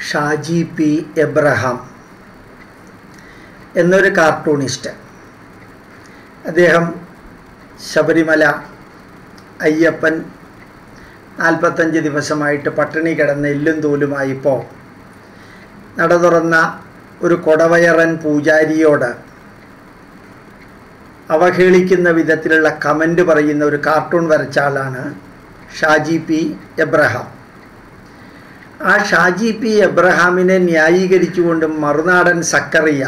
Shaji P Abraham എന്നൊരു cartoonist അദ്ദേഹം ശബരിമല അയ്യപ്പൻ നാൽപ്പത്തഞ്ച് ദിവസമായിട്ട് പട്ടിണി കിടന്ന് എല്ലും തോലുമായിപ്പോൾ നട തുറന്ന ഒരു കൊടവയറൻ പൂജാരിയോട് അവഹേളിക്കുന്ന വിധത്തിലുള്ള കമൻ്റ് പറയുന്ന ഒരു കാർട്ടൂൺ വരച്ച ആളാണ് ഷാജി പി എബ്രഹാം ആ ഷാജി പി എബ്രഹാമിനെ ന്യായീകരിച്ചുകൊണ്ട് മറുനാടൻ സക്കറിയ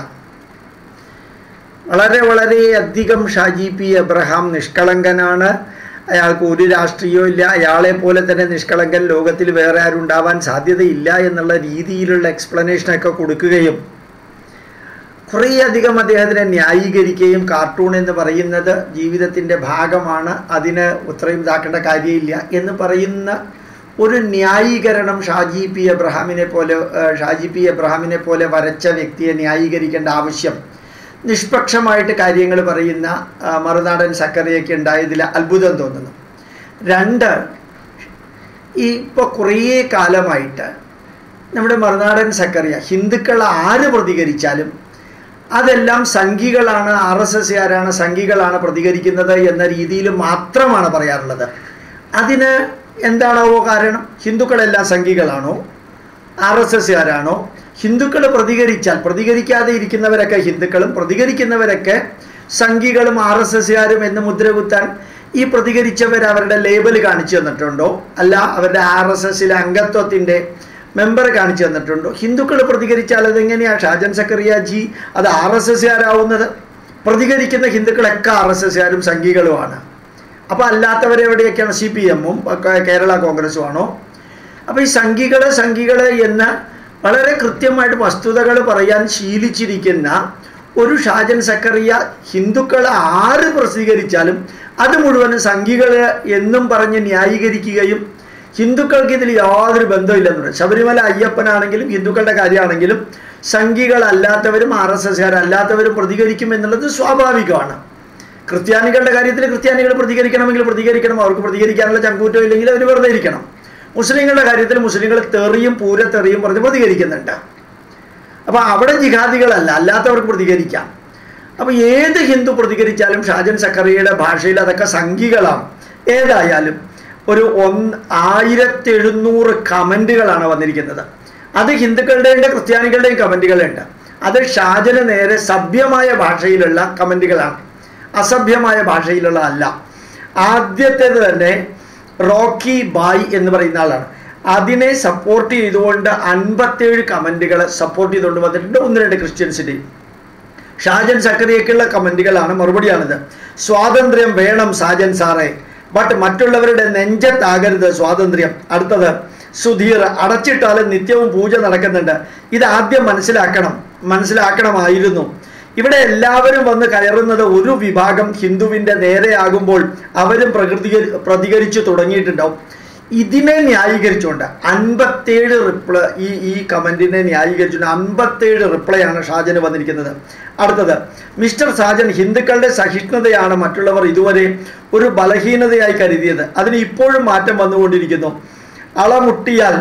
വളരെ വളരെ അധികം ഷാജി പി എബ്രഹാം നിഷ്കളങ്കനാണ് അയാൾക്ക് ഒരു രാഷ്ട്രീയവും ഇല്ല അയാളെ പോലെ തന്നെ നിഷ്കളങ്കൻ ലോകത്തിൽ വേറെ ആരും ഉണ്ടാവാൻ സാധ്യതയില്ല എന്നുള്ള രീതിയിലുള്ള എക്സ്പ്ലനേഷനൊക്കെ കൊടുക്കുകയും കുറേയധികം അദ്ദേഹത്തിനെ ന്യായീകരിക്കുകയും കാർട്ടൂൺ എന്ന് പറയുന്നത് ജീവിതത്തിൻ്റെ ഭാഗമാണ് അതിന് ഉത്തരയും ഇതാക്കേണ്ട കാര്യമില്ല എന്ന് പറയുന്ന ഒരു ന്യായീകരണം ഷാജി പി എബ്രഹാമിനെ പോലെ ഷാജി പി എബ്രഹാമിനെ പോലെ വരച്ച വ്യക്തിയെ ന്യായീകരിക്കേണ്ട ആവശ്യം നിഷ്പക്ഷമായിട്ട് കാര്യങ്ങൾ പറയുന്ന മറുനാടൻ സക്കറിയൊക്കെ ഉണ്ടായതിൽ അത്ഭുതം തോന്നുന്നു രണ്ട് ഈ ഇപ്പോൾ കുറേ കാലമായിട്ട് നമ്മുടെ മറുനാടൻ സക്കറിയ ഹിന്ദുക്കൾ ആര് പ്രതികരിച്ചാലും അതെല്ലാം സംഘികളാണ് ആർ എസ് എസ്സുകാരാണ് സംഘികളാണ് പ്രതികരിക്കുന്നത് എന്ന രീതിയിൽ മാത്രമാണ് പറയാറുള്ളത് അതിന് എന്താണാവോ കാരണം ഹിന്ദുക്കളെല്ലാം സംഘികളാണോ ആർ എസ് എസ്സുകാരാണോ ഹിന്ദുക്കൾ പ്രതികരിച്ചാൽ പ്രതികരിക്കാതെ ഇരിക്കുന്നവരൊക്കെ ഹിന്ദുക്കളും പ്രതികരിക്കുന്നവരൊക്കെ സംഘികളും ആർ എസ് എസ്സുകാരും എന്ന് മുദ്ര കുത്താൻ ഈ പ്രതികരിച്ചവർ അവരുടെ ലേബൽ കാണിച്ചു തന്നിട്ടുണ്ടോ അല്ല അവരുടെ ആർ എസ് എസിലെ അംഗത്വത്തിൻ്റെ മെമ്പർ കാണിച്ചു തന്നിട്ടുണ്ടോ ഹിന്ദുക്കൾ പ്രതികരിച്ചാൽ അതെങ്ങനെയാണ് ഷാജൻ സക്കറിയ ജി അത് ആർ എസ് എസ്സുകാരാവുന്നത് പ്രതികരിക്കുന്ന ഹിന്ദുക്കളൊക്കെ ആർ എസ് എസ്സുകാരും സംഘികളുമാണ് അപ്പോൾ അല്ലാത്തവരെവിടെയൊക്കെയാണ് സി പി എമ്മും കേരള കോൺഗ്രസും ആണോ അപ്പോൾ ഈ സംഘികള് സംഘികള് എന്ന് വളരെ കൃത്യമായിട്ട് വസ്തുതകൾ പറയാൻ ശീലിച്ചിരിക്കുന്ന ഒരു ഷാജൻ സക്കറിയ ഹിന്ദുക്കൾ ആര് പ്രസിദ്ധീകരിച്ചാലും അത് മുഴുവനും സംഘികൾ എന്നും പറഞ്ഞ് ന്യായീകരിക്കുകയും ഹിന്ദുക്കൾക്ക് ഇതിൽ യാതൊരു ബന്ധമില്ലെന്നുണ്ട് ശബരിമല അയ്യപ്പനാണെങ്കിലും ഹിന്ദുക്കളുടെ കാര്യമാണെങ്കിലും സംഘികളല്ലാത്തവരും ആർ എസ് എസ്കാരല്ലാത്തവരും പ്രതികരിക്കും എന്നുള്ളത് സ്വാഭാവികമാണ് ക്രിസ്ത്യാനികളുടെ കാര്യത്തിൽ ക്രിസ്ത്യാനികൾ പ്രതികരിക്കണമെങ്കിൽ പ്രതികരിക്കണം അവർക്ക് പ്രതികരിക്കാനുള്ള ചങ്കൂറ്റം ഇല്ലെങ്കിൽ അവർ വെറുതെ ഇരിക്കണം മുസ്ലിങ്ങളുടെ കാര്യത്തിൽ മുസ്ലിങ്ങൾ തെറിയും പൂരത്തെറിയും പറഞ്ഞ് പ്രതികരിക്കുന്നുണ്ട് അപ്പോൾ അവിടെ ജിഹാദികളല്ല അല്ലാത്തവർക്ക് പ്രതികരിക്കാം അപ്പോൾ ഏത് ഹിന്ദു പ്രതികരിച്ചാലും ഷാജൻ സക്കറിയുടെ ഭാഷയിൽ അതൊക്കെ സംഘികളാണ് ഏതായാലും ഒരു ഒന്ന് ആയിരത്തി എഴുന്നൂറ് കമൻറ്റുകളാണ് വന്നിരിക്കുന്നത് അത് ഹിന്ദുക്കളുടെയും ക്രിസ്ത്യാനികളുടെയും കമൻറ്റുകളുണ്ട് അത് ഷാജന് നേരെ സഭ്യമായ ഭാഷയിലുള്ള കമൻറ്റുകളാണ് അസഭ്യമായ ഭാഷയിലുള്ള അല്ല ആദ്യത്തേത് തന്നെ റോക്കി ബായ് എന്ന് പറയുന്ന ആളാണ് അതിനെ സപ്പോർട്ട് ചെയ്തുകൊണ്ട് അൻപത്തേഴ് കമൻറ്റുകൾ സപ്പോർട്ട് ചെയ്തുകൊണ്ട് വന്നിട്ടുണ്ട് ഒന്ന് രണ്ട് ക്രിസ്ത്യൻസിൻ്റെയും ഷാജൻ സക്കറിയൊക്കെയുള്ള കമൻറ്റുകളാണ് മറുപടിയാണിത് സ്വാതന്ത്ര്യം വേണം സാജൻ സാറേ ബട്ട് മറ്റുള്ളവരുടെ നെഞ്ചത്താകരുത് സ്വാതന്ത്ര്യം അടുത്തത് സുധീർ അടച്ചിട്ടാലും നിത്യവും പൂജ നടക്കുന്നുണ്ട് ഇത് ആദ്യം മനസ്സിലാക്കണം മനസ്സിലാക്കണമായിരുന്നു ഇവിടെ എല്ലാവരും വന്ന് കയറുന്നത് ഒരു വിഭാഗം ഹിന്ദുവിൻ്റെ നേരെയാകുമ്പോൾ അവരും പ്രകൃതി പ്രതികരിച്ചു തുടങ്ങിയിട്ടുണ്ടാവും ഇതിനെ ന്യായീകരിച്ചുകൊണ്ട് അൻപത്തേഴ് റിപ്ലൈ ഈ ഈ കമൻറ്റിനെ ന്യായീകരിച്ചുകൊണ്ട് അൻപത്തേഴ് റിപ്ലൈ ആണ് ഷാജന് വന്നിരിക്കുന്നത് അടുത്തത് മിസ്റ്റർ സാജൻ ഹിന്ദുക്കളുടെ സഹിഷ്ണുതയാണ് മറ്റുള്ളവർ ഇതുവരെ ഒരു ബലഹീനതയായി കരുതിയത് അതിന് ഇപ്പോഴും മാറ്റം വന്നുകൊണ്ടിരിക്കുന്നു അളമുട്ടിയാൽ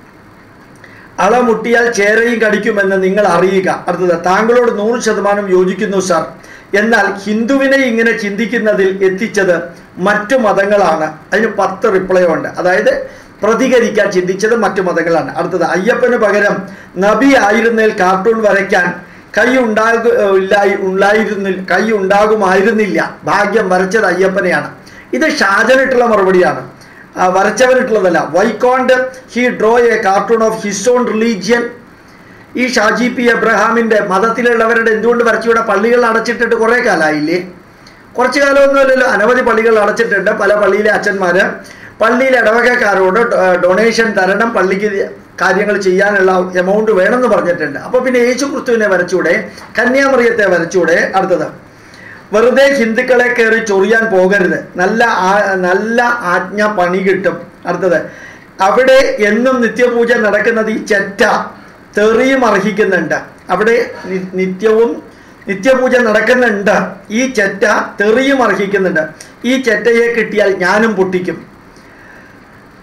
അളമുട്ടിയാൽ ചേരയും കടിക്കുമെന്ന് നിങ്ങൾ അറിയുക അടുത്തത് താങ്കളോട് നൂറ് ശതമാനം യോജിക്കുന്നു സാർ എന്നാൽ ഹിന്ദുവിനെ ഇങ്ങനെ ചിന്തിക്കുന്നതിൽ എത്തിച്ചത് മറ്റു മതങ്ങളാണ് അതിന് പത്ത് റിപ്ലൈ ഉണ്ട് അതായത് പ്രതികരിക്കാൻ ചിന്തിച്ചത് മറ്റു മതങ്ങളാണ് അടുത്തത് അയ്യപ്പന് പകരം നബി ആയിരുന്നേൽ കാർട്ടൂൺ വരയ്ക്കാൻ കൈ ഉണ്ടാകു ഉണ്ടായിരുന്നില്ല കൈ ഉണ്ടാകുമായിരുന്നില്ല ഭാഗ്യം വരച്ചത് അയ്യപ്പനെയാണ് ഇത് ഷാജനിട്ടുള്ള മറുപടിയാണ് വരച്ചവനിട്ടുള്ളതല്ല why can't he draw a cartoon of his own religion ഈ ഷാജി പി എബ്രഹാമിൻ്റെ മതത്തിലുള്ളവരുടെ എന്തുകൊണ്ട് വരച്ചുകൂടെ പള്ളികൾ അടച്ചിട്ടിട്ട് കുറേ കാലമായില്ലേ കുറച്ച് കാലമൊന്നുമല്ലല്ലോ അനവധി പള്ളികൾ അടച്ചിട്ടുണ്ട് പല പള്ളിയിലെ അച്ഛന്മാർ പള്ളിയിലെ ഇടവകക്കാരോട് ഡൊണേഷൻ തരണം പള്ളിക്ക് കാര്യങ്ങൾ ചെയ്യാനുള്ള എമൗണ്ട് വേണമെന്ന് പറഞ്ഞിട്ടുണ്ട് അപ്പോൾ പിന്നെ യേശു ക്രിസ്തുവിനെ വരച്ചൂടെ കന്യാമറിയത്തെ വരച്ചൂടെ അടുത്തത് വെറുതെ ഹിന്ദുക്കളെ കയറി ചൊറിയാൻ പോകരുത് നല്ല നല്ല ആജ്ഞ പണി കിട്ടും അടുത്തത് അവിടെ എന്നും നിത്യപൂജ നടക്കുന്നത് ഈ ചെറ്റ തെറിയും അർഹിക്കുന്നുണ്ട് അവിടെ നിത്യവും നിത്യപൂജ നടക്കുന്നുണ്ട് ഈ ചെറ്റ തെറിയും അർഹിക്കുന്നുണ്ട് ഈ ചെറ്റയെ കിട്ടിയാൽ ഞാനും പൊട്ടിക്കും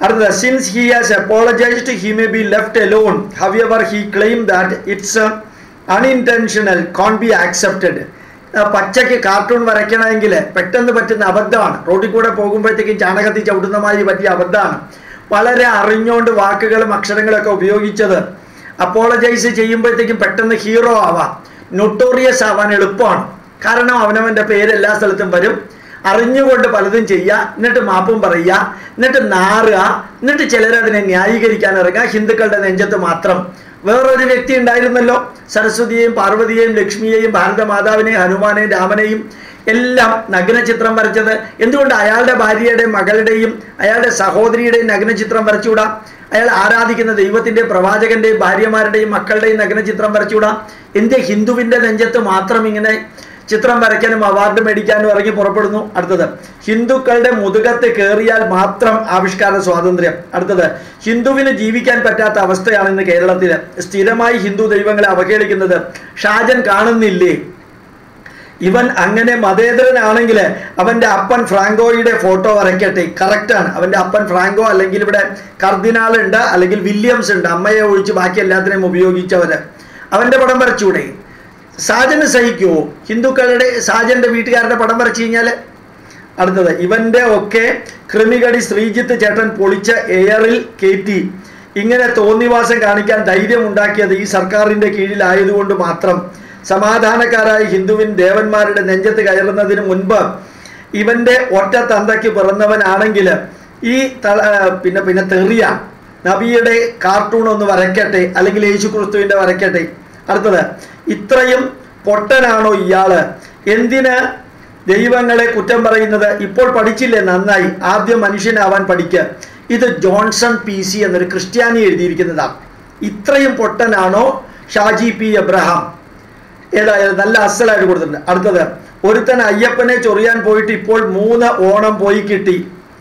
അടുത്തത് since he has apologised he may be left alone however he claim that it's unintentional can be accepted പച്ചയ്ക്ക് കാർട്ടൂൺ വരയ്ക്കണമെങ്കിൽ പെട്ടെന്ന് പറ്റുന്ന അബദ്ധമാണ് റോഡിൽ കൂടെ പോകുമ്പോഴത്തേക്കും ചാണകത്തിൽ ചവിട്ടുന്ന മാതിരി പറ്റിയ അബദ്ധമാണ് വളരെ അറിഞ്ഞുകൊണ്ട് വാക്കുകളും അക്ഷരങ്ങളൊക്കെ ഉപയോഗിച്ചത് അപ്പോളജൈസ് ചെയ്യുമ്പോഴത്തേക്കും പെട്ടെന്ന് ഹീറോ ആവാം നൊട്ടോറിയസ് ആവാൻ എളുപ്പമാണ് കാരണം അവനവൻ്റെ പേര് എല്ലാ സ്ഥലത്തും വരും അറിഞ്ഞുകൊണ്ട് പലതും ചെയ്യുക എന്നിട്ട് മാപ്പും പറയുക എന്നിട്ട് നാറുക എന്നിട്ട് ചിലരതിനെ ന്യായീകരിക്കാൻ ഇറങ്ങുക ഹിന്ദുക്കളുടെ നെഞ്ചത്ത് മാത്രം വേറൊരു വ്യക്തി ഉണ്ടായിരുന്നല്ലോ സരസ്വതിയെയും പാർവതിയെയും ലക്ഷ്മിയെയും ഭാരതമാതാവിനെയും ഹനുമാനെയും രാമനെയും എല്ലാം നഗ്നചിത്രം വരച്ചത് എന്തുകൊണ്ട് അയാളുടെ ഭാര്യയുടെയും മകളുടെയും അയാളുടെ സഹോദരിയുടെയും നഗ്നചിത്രം വരച്ചുകൂടാ അയാൾ ആരാധിക്കുന്ന ദൈവത്തിൻ്റെയും പ്രവാചകന്റെയും ഭാര്യമാരുടെയും മക്കളുടെയും നഗ്നചിത്രം വരച്ചുകൂടാ എന്തേ ഹിന്ദുവിൻ്റെ നെഞ്ചത്ത് മാത്രം ഇങ്ങനെ ചിത്രം വരയ്ക്കാനും അവാർഡ് മേടിക്കാനും ഇറങ്ങി പുറപ്പെടുന്നു അടുത്തത് ഹിന്ദുക്കളുടെ മുതുകത്ത് കയറിയാൽ മാത്രം ആവിഷ്കാര സ്വാതന്ത്ര്യം അടുത്തത് ഹിന്ദുവിന് ജീവിക്കാൻ പറ്റാത്ത അവസ്ഥയാണ് ഇന്ന് കേരളത്തിൽ സ്ഥിരമായി ഹിന്ദു ദൈവങ്ങളെ അവഹേളിക്കുന്നത് ഷാജൻ കാണുന്നില്ലേ ഇവൻ അങ്ങനെ മതേതരനാണെങ്കിൽ അവൻ്റെ അപ്പൻ ഫ്രാങ്കോയുടെ ഫോട്ടോ വരയ്ക്കട്ടെ കറക്റ്റാണ് അവൻ്റെ അപ്പൻ ഫ്രാങ്കോ അല്ലെങ്കിൽ ഇവിടെ കർദിനാൾ ഉണ്ട് അല്ലെങ്കിൽ വില്യംസ് ഉണ്ട് അമ്മയെ ഒഴിച്ച് ബാക്കി എല്ലാത്തിനെയും ഉപയോഗിച്ചവര് അവൻ്റെ പടം വരച്ചൂടെ സാജന് സഹിക്കുമോ ഹിന്ദുക്കളുടെ സാജന്റെ വീട്ടുകാരുടെ പടം വരച്ചു കഴിഞ്ഞാൽ അടുത്തത് ഇവന്റെ ഒക്കെ കൃമികടി ശ്രീജിത്ത് ചേട്ടൻ പൊളിച്ച എയറിൽ കയറ്റി ഇങ്ങനെ തോന്നിവാസം കാണിക്കാൻ ധൈര്യം ഉണ്ടാക്കിയത് ഈ സർക്കാരിന്റെ കീഴിലായതുകൊണ്ട് മാത്രം സമാധാനക്കാരായ ഹിന്ദുവിൻ ദേവന്മാരുടെ നെഞ്ചത്ത് കയറുന്നതിന് മുൻപ് ഇവന്റെ ഒറ്റ തന്തയ്ക്ക് പിറന്നവനാണെങ്കിൽ ഈ തള പിന്നെ പിന്നെ തെറിയ നബിയുടെ കാർട്ടൂൺ ഒന്ന് വരയ്ക്കട്ടെ അല്ലെങ്കിൽ യേശു ക്രിസ്തുവിന്റെ വരയ്ക്കട്ടെ അടുത്തത് ഇത്രയും പൊട്ടനാണോ ഇയാള് എന്തിന് ദൈവങ്ങളെ കുറ്റം പറയുന്നത് ഇപ്പോൾ പഠിച്ചില്ലേ നന്നായി ആദ്യം മനുഷ്യനാവാൻ പഠിക്കുക ഇത് ജോൺസൺ പി സി എന്നൊരു ക്രിസ്ത്യാനി എഴുതിയിരിക്കുന്നതാണ് ഇത്രയും പൊട്ടനാണോ ഷാജി പി എബ്രഹാം ഏതായാലും നല്ല അസലായിട്ട് കൊടുത്തിട്ടുണ്ട് അടുത്തത് ഒരുത്തൻ അയ്യപ്പനെ ചൊറിയാൻ പോയിട്ട് ഇപ്പോൾ മൂന്ന് ഓണം പോയി കിട്ടി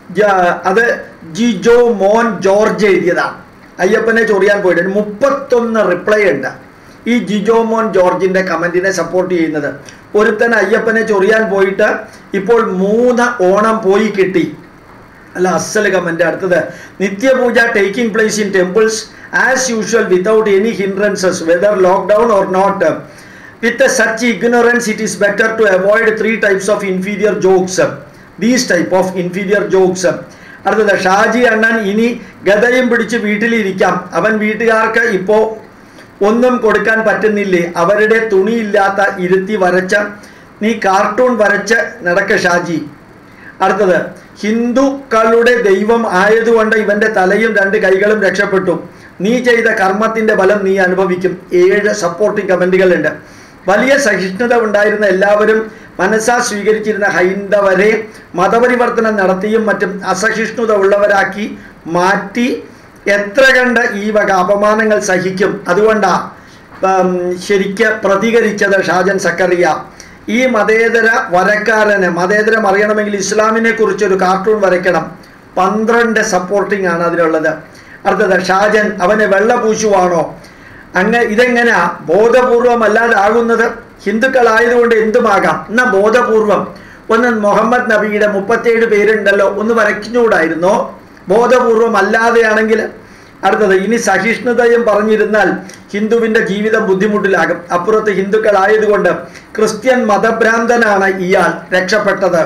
ജ- അത് ജിജോ മോൻ ജോർജ് എഴുതിയതാണ് അയ്യപ്പനെ ചൊറിയാൻ പോയിട്ട് മുപ്പത്തൊന്ന് റിപ്ലൈ ഉണ്ട് ഈ ജിജോ മോൻ ജോർജിന്റെ കമന്റിനെ സപ്പോർട്ട് ചെയ്യുന്നത് ഒരുത്തൻ അയ്യപ്പനെ ചൊറിയാൻ പോയിട്ട് ഇപ്പോൾ മൂന്ന് ഓണം പോയി കിട്ടി അല്ല അസൽ കമന്റ് അടുത്തത് നിത്യപൂജ taking place in temples as usual without any hindrances whether lockdown or not with such ignorance it is better to avoid three types of inferior jokes these type of inferior jokes അടുത്തത് ഷാജി അണ്ണൻ ഇനി ഗതയും പിടിച്ച് വീട്ടിലിരിക്കാം അവൻ വീട്ടുകാർക്ക് ഇപ്പോൾ ഒന്നും കൊടുക്കാൻ പറ്റുന്നില്ലേ അവരുടെ തുണിയില്ലാത്ത ഇരുത്തി വരച്ച നീ കാർട്ടൂൺ വരച്ച് നടക്ക ഷാജി അടുത്തത് ഹിന്ദുക്കളുടെ ദൈവം ആയതുകൊണ്ട് ഇവന്റെ തലയും രണ്ട് കൈകളും രക്ഷപ്പെട്ടു നീ ചെയ്ത കർമ്മത്തിന്റെ ഫലം നീ അനുഭവിക്കും ഏഴ് സപ്പോർട്ടിംഗ് കമന്റുകളുണ്ട് വലിയ സഹിഷ്ണുത ഉണ്ടായിരുന്ന എല്ലാവരും മനസ്സാ സ്വീകരിച്ചിരുന്ന ഹൈന്ദവരെ മതപരിവർത്തനം നടത്തിയും മറ്റും അസഹിഷ്ണുത ഉള്ളവരാക്കി മാറ്റി എത്ര കണ്ട് ഈ വക അപമാനങ്ങൾ സഹിക്കും അതുകൊണ്ടാ ഉം, ശരിക്ക് പ്രതികരിച്ചത് ഷാജൻ സക്കറിയ ഈ മതേതര വരക്കാരന് മതേതരം അറിയണമെങ്കിൽ ഇസ്ലാമിനെ കുറിച്ചൊരു കാർട്ടൂൺ വരയ്ക്കണം പന്ത്രണ്ട് സപ്പോർട്ടിംഗ് ആണ് അതിനുള്ളത് അടുത്തത് ഷാജൻ അവന് വെള്ളപൂശുവാണോ അങ്ങ് ഇതെങ്ങനെയാ ബോധപൂർവം അല്ലാതാകുന്നത് ഹിന്ദുക്കളായതുകൊണ്ട് എന്തുമാകാം എന്നാ ബോധപൂർവം ഒന്ന് മുഹമ്മദ് നബിയുടെ മുപ്പത്തേഴ് പേരുണ്ടല്ലോ ഒന്ന് വരയ്ക്കുകൂടായിരുന്നോ ബോധപൂർവം അല്ലാതെയാണെങ്കിൽ അടുത്തത് ഇനി സഹിഷ്ണുതയും പറഞ്ഞിരുന്നാൽ ഹിന്ദുവിന്റെ ജീവിതം ബുദ്ധിമുട്ടിലാകും അപ്പുറത്ത് ഹിന്ദുക്കളായതുകൊണ്ട് ക്രിസ്ത്യൻ മതഭ്രാന്തനാണ് ഇയാൾ രക്ഷപ്പെട്ടത്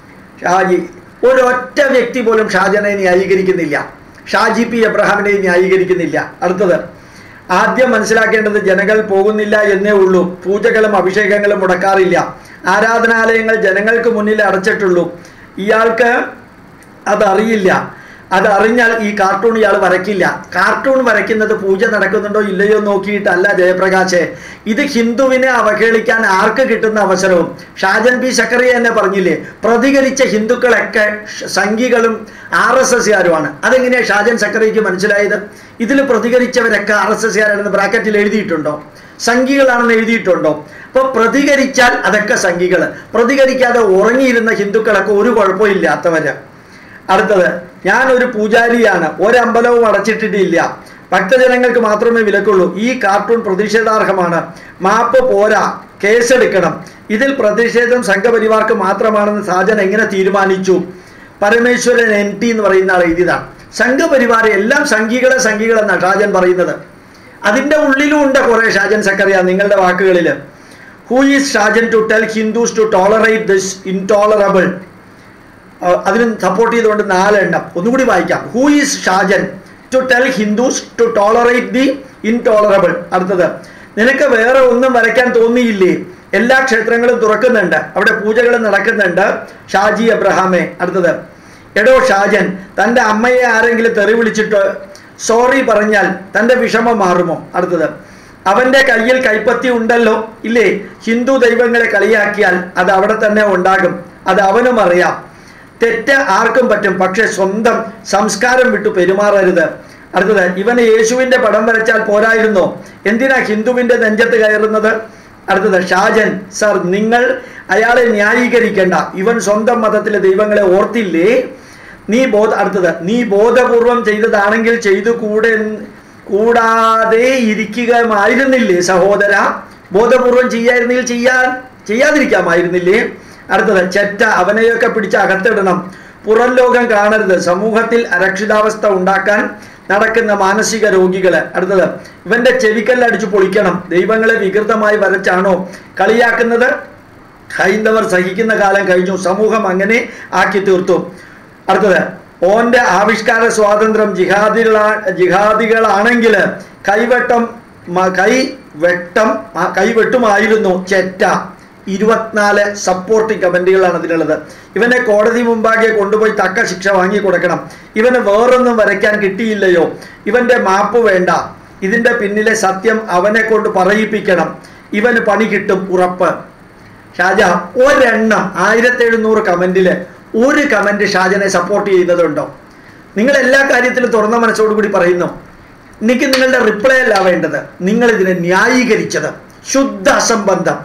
ഷാജി ഒരൊറ്റ വ്യക്തി പോലും ഷാജനെ ന്യായീകരിക്കുന്നില്ല ഷാജി പി എബ്രഹാമിനെ ന്യായീകരിക്കുന്നില്ല അടുത്തത് ആദ്യം മനസ്സിലാക്കേണ്ടത് ജനങ്ങൾ പോകുന്നില്ല എന്നേ ഉള്ളൂ പൂജകളും അഭിഷേകങ്ങളും മുടക്കാറില്ല ആരാധനാലയങ്ങൾ ജനങ്ങൾക്ക് മുന്നിൽ അടച്ചിട്ടുള്ളൂ ഇയാൾക്ക് അതറിയില്ല അതറിഞ്ഞാൽ ഈ കാർട്ടൂൺ ഇയാൾ വരയ്ക്കില്ല കാർട്ടൂൺ വരയ്ക്കുന്നത് പൂജ നടക്കുന്നുണ്ടോ ഇല്ലയോ നോക്കിയിട്ടല്ല ജയപ്രകാശ് ഇത് ഹിന്ദുവിനെ അവഹേളിക്കാൻ ആർക്ക് കിട്ടുന്ന അവസരവും ഷാജൻ പി സക്കറിയ എന്നെ പറഞ്ഞില്ലേ പ്രതികരിച്ച ഹിന്ദുക്കളൊക്കെ ഷ- സംഘികളും ആർ എസ് എസ്കാരുമാണ് അതെങ്ങനെയാണ് ഷാജൻ സക്കറിയക്ക് മനസ്സിലായത് ഇതിൽ പ്രതികരിച്ചവരൊക്കെ ആർ എസ് എസ്കാരാണെന്ന് ബ്രാക്കറ്റിൽ എഴുതിയിട്ടുണ്ടോ സംഘികളാണെന്ന് എഴുതിയിട്ടുണ്ടോ അപ്പൊ പ്രതികരിച്ചാൽ അതൊക്കെ സംഘികൾ പ്രതികരിക്കാതെ ഉറങ്ങിയിരുന്ന ഹിന്ദുക്കളൊക്കെ ഒരു കുഴപ്പമില്ലാത്തവര് അടുത്തത് ഞാൻ ഒരു പൂജാരിയാണ് ഒരമ്പലവും അടച്ചിട്ടിട്ടില്ല ഭക്തജനങ്ങൾക്ക് മാത്രമേ വിലക്കുള്ളൂ ഈ കാർട്ടൂൺ പ്രതിഷേധാർഹമാണ് മാപ്പ് പോരാ കേസെടുക്കണം ഇതിൽ പ്രതിഷേധം സംഘപരിവാർക്ക് മാത്രമാണെന്ന് സാജൻ എങ്ങനെ തീരുമാനിച്ചു പരമേശ്വരൻ എൻ ടി എന്ന് പറയുന്ന ആൾ എഴുതിയതാണ് സംഘപരിവാർ എല്ലാം സംഘികളെ സംഘികളെന്നാണ് ഷാജൻ പറയുന്നത് അതിൻ്റെ ഉള്ളിലും ഉണ്ട് കുറേ ഷാജൻ സക്കറിയ നിങ്ങളുടെ വാക്കുകളിൽ who is Shajan to tell Hindus to tolerate this intolerable അതിന് സപ്പോർട്ട് ചെയ്തുകൊണ്ട് നാലെണ്ണം ഒന്നുകൂടി വായിക്കാം who is Shajan to tell Hindus to tolerate the intolerable അടുത്തത് നിനക്ക് വേറെ ഒന്നും വരയ്ക്കാൻ തോന്നിയില്ലേ എല്ലാ ക്ഷേത്രങ്ങളും തുറക്കുന്നുണ്ട് അവിടെ പൂജകൾ നടക്കുന്നുണ്ട് ഷാജി അബ്രഹാമെ അടുത്തത് എടോ ഷാജൻ തൻ്റെ അമ്മയെ ആരെങ്കിലും തെറി വിളിച്ചിട്ട് സോറി പറഞ്ഞാൽ തൻ്റെ വിഷമം മാറുമോ അടുത്തത് അവൻ്റെ കയ്യിൽ കൈപ്പത്തി ഉണ്ടല്ലോ ഇല്ലേ ഹിന്ദു ദൈവങ്ങളെ കളിയാക്കിയാൽ അത് അവിടെ തന്നെ ഉണ്ടാകും അത് അവനും അറിയാം തെറ്റ് ആർക്കും പറ്റും പക്ഷെ സ്വന്തം സംസ്കാരം വിട്ടു പെരുമാറരുത് അടുത്തത് ഇവന് യേശുവിൻ്റെ പടം വരച്ചാൽ പോരായിരുന്നോ എന്തിനാ ഹിന്ദുവിൻ്റെ നെഞ്ചത്ത് കയറുന്നത് അടുത്തത് ഷാജൻ സർ നിങ്ങൾ അയാളെ ന്യായീകരിക്കേണ്ട ഇവൻ സ്വന്തം മതത്തിലെ ദൈവങ്ങളെ ഓർത്തില്ലേ നീ ബോധ അടുത്തത് നീ ബോധപൂർവം ചെയ്തതാണെങ്കിൽ ചെയ്തു കൂടെ കൂടാതെ ഇരിക്കുകയുമായിരുന്നില്ലേ സഹോദര ബോധപൂർവം ചെയ്യായിരുന്നെങ്കിൽ ചെയ്യാൻ ചെയ്യാതിരിക്കാമായിരുന്നില്ലേ അടുത്തത് ചെറ്റ അവനെയൊക്കെ പിടിച്ച് അകത്തിടണം പുറം ലോകം കാണരുത് സമൂഹത്തിൽ അരക്ഷിതാവസ്ഥ ഉണ്ടാക്കാൻ നടക്കുന്ന മാനസിക രോഗികള് അടുത്തത് ഇവന്റെ ചെവിക്കല്ലടിച്ചു പൊളിക്കണം ദൈവങ്ങളെ വികൃതമായി വരച്ചാണോ കളിയാക്കുന്നത് ഹൈന്ദവർ സഹിക്കുന്ന കാലം കഴിഞ്ഞു സമൂഹം അങ്ങനെ ആക്കി തീർത്തു അടുത്തത് ഓന്റെ ആവിഷ്കാര സ്വാതന്ത്ര്യം ജിഹാദികളാ ജിഹാദികളാണെങ്കിൽ കൈവെട്ടം മ- കൈവെട്ടം ആ- കൈവെട്ടുമായിരുന്നു ചെറ്റ ഇരുപത്തിനാല് സപ്പോർട്ടിംഗ് കമന്റുകളാണ് അതിനുള്ളത് ഇവനെ കോടതി മുമ്പാകെ കൊണ്ടുപോയി തക്ക ശിക്ഷ വാങ്ങി കൊടുക്കണം ഇവന് വേറൊന്നും വരയ്ക്കാൻ കിട്ടിയില്ലയോ ഇവന്റെ മാപ്പ് വേണ്ട ഇതിന്റെ പിന്നിലെ സത്യം അവനെ കൊണ്ട് പറയിപ്പിക്കണം ഇവന് പണി കിട്ടും ഉറപ്പ് ഷാജ ഒരെണ്ണം ആയിരത്തി എഴുന്നൂറ് കമന്റില് ഒരു കമന്റ് ഷാജനെ സപ്പോർട്ട് ചെയ്യുന്നതുണ്ടോ നിങ്ങൾ എല്ലാ കാര്യത്തിലും തുറന്ന മനസ്സോടുകൂടി പറയുന്നു എനിക്ക് നിങ്ങളുടെ റിപ്ലൈ അല്ല വേണ്ടത് നിങ്ങൾ ഇതിനെ ന്യായീകരിച്ചത് ശുദ്ധ അസംബന്ധം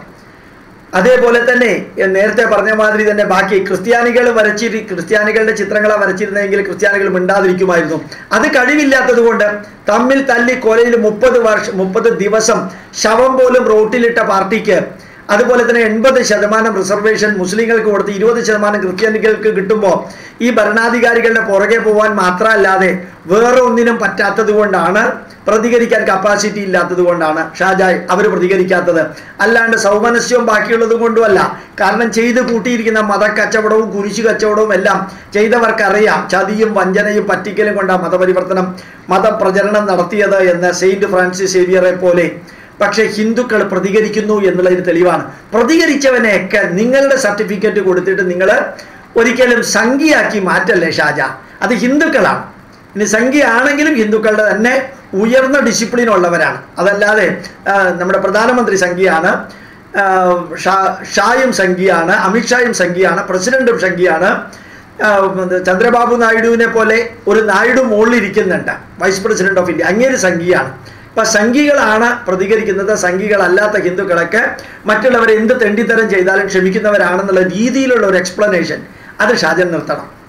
അതേപോലെ തന്നെ ഞാൻ നേരത്തെ പറഞ്ഞ മാതിരി തന്നെ ബാക്കി ക്രിസ്ത്യാനികൾ വരച്ചിരി ക്രിസ്ത്യാനികളുടെ ചിത്രങ്ങളെ വരച്ചിരുന്നെങ്കിൽ ക്രിസ്ത്യാനികൾ മിണ്ടാതിരിക്കുമായിരുന്നു അത് കഴിവില്ലാത്തത് കൊണ്ട് തമ്മിൽ തല്ലി കൊലയിൽ മുപ്പത് വർഷം മുപ്പത് ദിവസം ശവം പോലും റോട്ടിലിട്ട പാർട്ടിക്ക് അതുപോലെ തന്നെ എൺപത് ശതമാനം റിസർവേഷൻ മുസ്ലിങ്ങൾക്ക് കൊടുത്ത് ഇരുപത് ശതമാനം ക്രിസ്ത്യാനികൾക്ക് കിട്ടുമ്പോൾ ഈ ഭരണാധികാരികളുടെ പുറകെ പോകാൻ മാത്രമല്ലാതെ വേറെ ഒന്നിനും പറ്റാത്തത് കൊണ്ടാണ് പ്രതികരിക്കാൻ കപ്പാസിറ്റി ഇല്ലാത്തത് കൊണ്ടാണ് ഷാജായ് അവർ പ്രതികരിക്കാത്തത് അല്ലാണ്ട് സൗമനസ്യവും ബാക്കിയുള്ളതും കൊണ്ടുമല്ല കാരണം ചെയ്ത് കൂട്ടിയിരിക്കുന്ന മതക്കച്ചവടവും കുരിശു കച്ചവടവും എല്ലാം ചെയ്തവർക്കറിയാം ചതിയും വഞ്ചനയും പറ്റിക്കലും കൊണ്ടാണ് മതപരിവർത്തനം മതപ്രചരണം നടത്തിയത് എന്ന് സെയിന്റ് ഫ്രാൻസിസ് സേവിയറെ പോലെ പക്ഷേ ഹിന്ദുക്കൾ പ്രതികരിക്കുന്നു എന്നുള്ളതിന് തെളിവാണ് പ്രതികരിച്ചവനെയൊക്കെ നിങ്ങളുടെ സർട്ടിഫിക്കറ്റ് കൊടുത്തിട്ട് നിങ്ങൾ ഒരിക്കലും സംഖ്യയാക്കി മാറ്റല്ലേ ഷാജ അത് ഹിന്ദുക്കളാണ് ഇനി സംഖ്യയാണെങ്കിലും ഹിന്ദുക്കളുടെ തന്നെ ഉയർന്ന ഡിസിപ്ലിൻ ഉള്ളവരാണ് അതല്ലാതെ ആ, നമ്മുടെ പ്രധാനമന്ത്രി സംഖ്യയാണ് ആ, ഷാ- ഷായും സംഖ്യയാണ് അമിത്ഷായും സംഖ്യയാണ് പ്രസിഡന്റും സംഖ്യയാണ് ആ, ഇത് ചന്ദ്രബാബു നായിഡുവിനെ പോലെ ഒരു നായിഡു മുകളിലിരിക്കുന്നുണ്ട് വൈസ് പ്രസിഡന്റ് ഓഫ് ഇന്ത്യ അങ്ങേര് സംഖ്യയാണ് അപ്പൊ സംഘികളാണ് പ്രതികരിക്കുന്നത് സംഘികളല്ലാത്ത ഹിന്ദുക്കളൊക്കെ മറ്റുള്ളവരെ എന്ത് തെണ്ടിത്തരം ചെയ്താലും ക്ഷമിക്കുന്നവരാണെന്നുള്ള രീതിയിലുള്ള ഒരു എക്സ്പ്ലനേഷൻ അത് ഷാജൻ നിർത്തണം